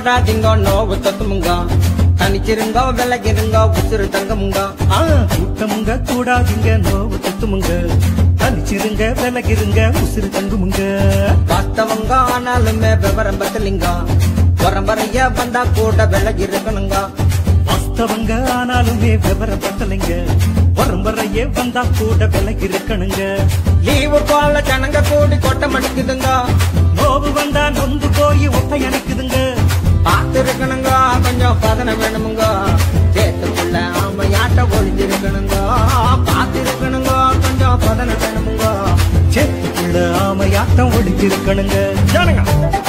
கூடாதீங்க நோவு தத்துமுங்க தனிச்சிருங்க விலகிருங்க உசுறு தங்கமுங்க ஆ, கூட்டமுங்க கூடாதுங்க நோவு தத்துமுங்க தனிச்சிருங்க விலகிருங்க உசிறு தங்குமுங்க வாஸ்தவங்க ஆனாலுமே விவரம் பத்தலிங்க பரம்பரைய வந்தா கூட விலகி இருக்கணுங்க வாஸ்தவங்க ஆனாலுமே விவரம் பத்தலைங்க வரம்பறையே வந்தா கூட விலகி இருக்கணுங்க லீவு போல ஜனங்க கூடி கொட்டம் அடிக்குதுங்க நோவு வந்தா நொந்து போய் ஒட்டை அணைக்குதுங்க பார்த்து இருக்கணுங்க கொஞ்சம் பதன வேணுமுங்க சேத்துக்குள்ள ஆமையாட்ட ஒளிஞ்சிருக்கணுங்க பார்த்து இருக்கணுங்க கொஞ்சம் பதன வேணுமுங்க சேத்துக்குள்ள ஆமையாட்டம் ஒழிச்சிருக்கணுங்க ஜனங்க